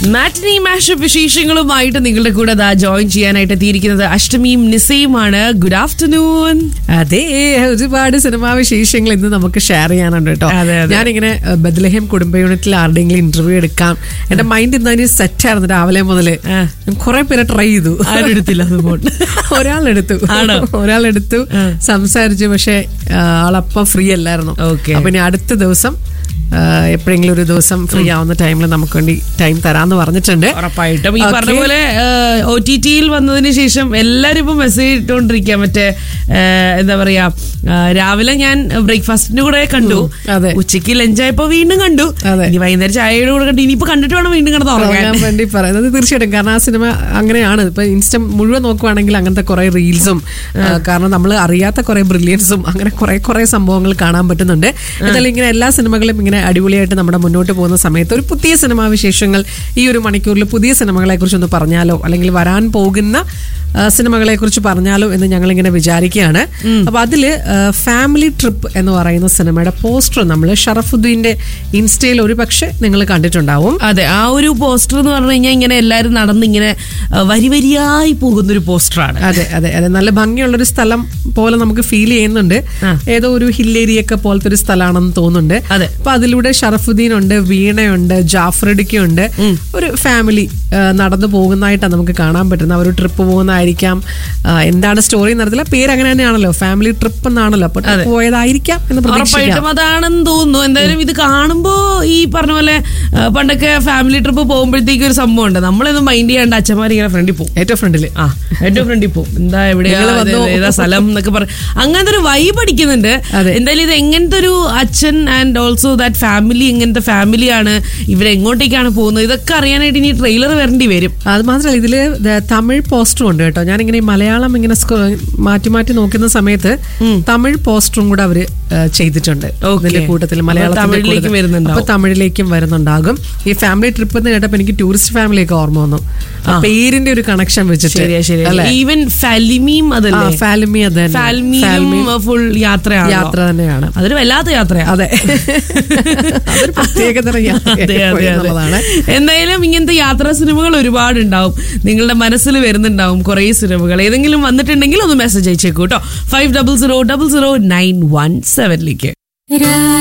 മാറ്റിനി mashup വിശേഷങ്ങളുമായിട്ട് നിങ്ങളുടെ കൂടെ ദാ ജോയിൻ ചെയ്യാനായിട്ട് എത്തിയിരിക്കുന്നത് അഷ്ടമിയും നിസയുമാണ് ഗുഡ് ആഫ്റ്റർനൂൺ അതെ ഒരുപാട് സിനിമാ വിശേഷങ്ങൾ ഇന്ന് നമുക്ക് ഷെയർ ചെയ്യാനുണ്ട് കേട്ടോ അതെ, അതെ. ഞാനിങ്ങനെ അഹ്, ബദ്ലഹേം കുടുംബ യൂണിറ്റിൽ ആരുടെയെങ്കിലും ഇന്റർവ്യൂ എടുക്കാം എന്റെ മൈൻഡ് ഇന്നതിന് സെറ്റ് ആയിരുന്നു രാവിലെ മുതല് ആ. കുറെ പേരെ ട്രൈ ചെയ്തു ആരെടുത്തില്ല അതുകൊണ്ട് ഒരാളെടുത്തു ആണോ? ഒരാളെടുത്തു സംസാരിച്ചു പക്ഷെ ആളപ്പം ഫ്രീ അല്ലായിരുന്നു Okay. അപ്പൊ ഇനി അടുത്ത ദിവസം ആ, എപ്പോഴെങ്കിലും ഒരു ദിവസം ഫ്രീ ആവുന്ന ടൈമിൽ നമുക്ക് വേണ്ടി ടൈം തരാന്ന് പറഞ്ഞിട്ടുണ്ട് ഉറപ്പായിട്ടും ഈ Okay. പറഞ്ഞ പോലെ ഒ ടി ടിയിൽ വന്നതിന് ശേഷം എല്ലാരും ഇപ്പൊ മെസ്സേജ് ഇട്ടുകൊണ്ടിരിക്കുക മറ്റേ ആ, എന്താ പറയാ ആ, രാവിലെ ഞാൻ ബ്രേക്ക്ഫാസ്റ്റിന് കൂടെ കണ്ടു അതെ. ഉച്ചയ്ക്ക് ലഞ്ചായപ്പോ വീണ്ടും കണ്ടു അതെ. ഇനി വൈകുന്നേരം ചായയുടെ കൂടെ കണ്ടു ഇനിയിപ്പോ കണ്ടിട്ട് വേണം വീണ്ടും കിടന്ന് ഉറങ്ങാൻ ഉറങ്ങാൻ വേണ്ടി പറയുന്നത് തീർച്ചയായിട്ടും കാരണം ആ സിനിമ അങ്ങനെയാണ് ഇപ്പൊ ഇൻസ്റ്റ മുഴുവൻ നോക്കുവാണെങ്കിൽ അങ്ങനത്തെ കുറെ റീൽസും കാരണം നമ്മൾ അറിയാത്ത കുറെ ബ്രില്യൻസും അങ്ങനെ കുറെ കുറെ സംഭവങ്ങൾ കാണാൻ പറ്റുന്നുണ്ട് എന്നാലും ഇങ്ങനെ എല്ലാ സിനിമകളും ഇങ്ങനെ അടിപൊളിയായിട്ട് നമ്മുടെ മുന്നോട്ട് പോകുന്ന സമയത്ത് ഒരു പുതിയ സിനിമാ വിശേഷങ്ങൾ ഈ ഒരു മണിക്കൂറിൽ പുതിയ സിനിമകളെ കുറിച്ച് ഒന്ന് പറഞ്ഞാലോ അല്ലെങ്കിൽ വരാൻ പോകുന്ന സിനിമകളെ കുറിച്ച് പറഞ്ഞാലോ എന്ന് ഞങ്ങൾ ഇങ്ങനെ വിചാരിക്കുകയാണ് അപ്പൊ അതില് ഫാമിലി ട്രിപ്പ് എന്ന് പറയുന്ന സിനിമയുടെ പോസ്റ്റർ നമ്മൾ ഷറഫുദ്ദീന്റെ ഇൻസ്റ്റയിൽ ഒരു പക്ഷെ നിങ്ങൾ കണ്ടിട്ടുണ്ടാവും അതെ ആ ഒരു പോസ്റ്റർ എന്ന് പറഞ്ഞു കഴിഞ്ഞാൽ ഇങ്ങനെ എല്ലാരും നടന്ന് ഇങ്ങനെ ആ, വരി വരിയായി പോകുന്ന ഒരു പോസ്റ്ററാണ് അതെ അതെ അതെ നല്ല ഭംഗിയുള്ളൊരു സ്ഥലം പോലെ നമുക്ക് ഫീൽ ചെയ്യുന്നുണ്ട് ആ. ഏതോ ഒരു ഹില്ലേരിയൊക്കെ പോലത്തെ ഒരു സ്ഥലമാണെന്ന് തോന്നുന്നുണ്ട് അതെ. അപ്പൊ അതിലൂടെ ഷറഫുദ്ദീൻ ഉണ്ട് വീണയുണ്ട് ജാഫ്രഡിക്ക ഉണ്ട് ഒരു ഫാമിലി നടന്നു പോകുന്നതായിട്ടാണ് നമുക്ക് കാണാൻ പറ്റുന്ന ഒരു ട്രിപ്പ് പോകുന്നതായിരിക്കാം ആ, എന്താണ് സ്റ്റോറി എന്നറിയത്തില്ല പേര് അങ്ങനെ തന്നെയാണല്ലോ ഫാമിലി ട്രിപ്പ് എന്നാണല്ലോ അപ്പൊ trip പോയതായിരിക്കാം എന്ന് പ്രതീക്ഷിക്കാം ഉറപ്പായിട്ടും അതാണെന്ന് തോന്നുന്നു എന്തായാലും ഇത് കാണുമ്പോ ഈ പറഞ്ഞ പോലെ ആ, പണ്ടൊക്കെ ഫാമിലി ട്രിപ്പ് പോകുമ്പോഴത്തേക്ക് ഒരു സംഭവം ഉണ്ട് നമ്മളൊന്നും മൈൻഡ് ചെയ്യാണ്ട് അച്ഛന്മാർ ഇങ്ങനെ ഫ്രണ്ടിൽ പോകും ഏറ്റവും ഫ്രണ്ടില് ആ ഏറ്റവും ഫ്രണ്ടിൽ പോകും എന്താ എവിടെയാ നിങ്ങള് ഇത് വന്നോ? ഏതാ സ്ഥലം എന്നൊക്കെ പറ അങ്ങനത്തെ ഒരു വൈബ് അടിക്കുന്നുണ്ട് അതെ. എന്തായാലും ഇത് എങ്ങനത്തെ ഒരു അച്ഛൻ ആൻഡ് ഓൾസോ ദാറ്റ് ഫാമിലി എങ്ങനത്തെ ഫാമിലിയാണ് ഇവരെങ്ങോട്ടേക്കാണ് പോകുന്നത് ഇതൊക്കെ അറിയാനായിട്ട് ഇനി ട്രെയിലർ വരേണ്ടി വരും അത് മാത്രമല്ല ഇതില് ദ- തമിഴ് പോസ്റ്ററും ഉണ്ട് കേട്ടോ ഞാനിങ്ങനെ ഈ മലയാളം ഇങ്ങനെ സ്ക്രോ- മാറ്റി മാറ്റി നോക്കുന്ന സമയത്ത് തമിഴ് പോസ്റ്ററും കൂടെ അവര് ആ, ചെയ്തിട്ടുണ്ട് Okay. ഇതിന്റെ കൂട്ടത്തിൽ അപ്പൊ മലയാളത്തിന്റെ തമിഴിലേക്കും കൂട്ടത്തിൽ. വരുന്നുണ്ടാവും. അപ്പൊ തമിഴിലേക്കും വരുന്നുണ്ടാകും ഈ ഫാമിലി ട്രിപ്പ് എന്ന് കേട്ടപ്പോ എനിക്ക് ടൂറിസ്റ്റ് ഫാമിലിയൊക്കെ ഓർമ്മ വന്നു ആ പേരിന്റെ ഒരു കണക്ഷൻ വെച്ചിട്ട് ശരിയാ ശരിയാ അല്ലേ? ഈവൻ ഫാലിമിയും ആ, അതല്ലേ ഫാലിമി അത് തന്നെ. ഫാൽമിയും ഫാൽമിയും ഫുൾ യാത്രയാണ് യാത്ര തന്നെയാണ് അതൊരു വല്ലാത്ത യാത്രയാണ് അതെ അതൊരു പ്രത്യേകതര അതെ അതെ അതെ എന്നുള്ളതാണ് എന്തായാലും ഇങ്ങനത്തെ യാത്രാ സിനിമകൾ ഒരുപാട് ഉണ്ടാവും നിങ്ങളുടെ മനസ്സിൽ വരുന്നുണ്ടാവും കുറേ സിനിമകൾ ഏതെങ്കിലും വന്നിട്ടുണ്ടെങ്കിൽ ഒന്ന് മെസ്സേജ് അയച്ചേക്കൂ കേട്ടോ five double zero double zero nine one സെവനിലേക്ക് രാ